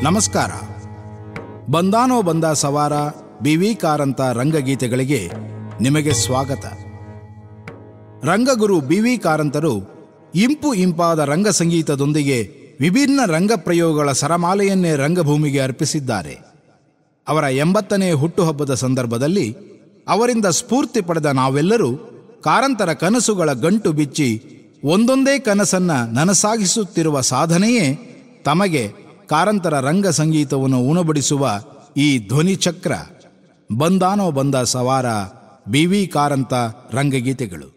ನಮಸ್ಕಾರ ಬಂದಾನೋ ಬಂದ ಸವಾರ ಬಿವಿ ಕಾರಂತ ರಂಗಗೀತೆಗಳಿಗೆ ನಿಮಗೆ ಸ್ವಾಗತ ರಂಗಗುರು ಬಿವಿ ಕಾರಂತರು ಇಂಪು ಇಂಪಾದ ರಂಗ ಸಂಗೀತದೊಂದಿಗೆ ವಿಭಿನ್ನ ರಂಗ ಪ್ರಯೋಗಗಳ ಸರಮಾಲೆಯನ್ನೇ ರಂಗಭೂಮಿಗೆ ಅರ್ಪಿಸಿದ್ದಾರೆ ಅವರ ಎಂಬತ್ತನೇ ಹುಟ್ಟುಹಬ್ಬದ ಸಂದರ್ಭದಲ್ಲಿ ಅವರಿಂದ ಸ್ಫೂರ್ತಿ ಪಡೆದ ನಾವೆಲ್ಲರೂ ಕಾರಂತರ ಕನಸುಗಳ ಗಂಟು ಬಿಚ್ಚಿ ಒಂದೊಂದೇ ಕನಸನ್ನ ನನಸಾಗಿಸುತ್ತಿರುವ ಸಾಧನೆಯೇ ತಮಗೆ ಕಾರಂತರ ರಂಗ ಸಂಗೀತವನ್ನು ಉಣಬಡಿಸುವ ಈ ಧ್ವನಿಚಕ್ರ ಬಂದಾನೋ ಬಂದ ಸವಾರ ಬಿ ವಿ ಕಾರಂತ ರಂಗಗೀತೆಗಳು